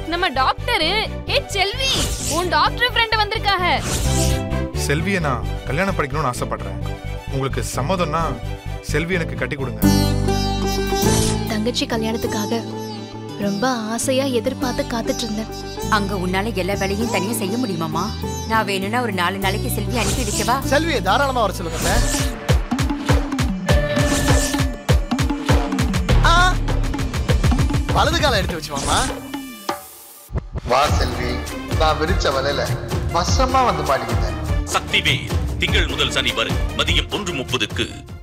நம்ம டாக்டரு ஏ செல்வி உன் doctor friend வந்திருக்காக செல்வியை நான் கல்யாணம் படிக்கணும்னு ஆசைப்படுறேன் உங்களுக்கு சம்மதம்னா செல்வி எனக்கு கட்டி கொடுங்க தங்கச்சி கல்யாணத்துக்காக ரொம்ப ஆசையா எதிர்பார்த்து காத்துட்டு இருந்தேன் அங்க உன்னால எல்லா வேலையும் தனியா செய்ய முடியுமாமா நான் வேணும்னா ஒரு நாலு நாளைக்கு செல்வி அனுப்பி வைக்கவா செல்வியை தாராளமா வர சொல்லுங்க அத்தை. ஆ வலது காலை எடுத்து வச்சு மாமா வா செல்வி நான் விரிச்ச வலையில வசமா வந்து மாட்டிக்கிட்டேன் சக்திவேல் திங்கள் முதல் சனி வரை மதியம் ஒன்று முப்பதுக்கு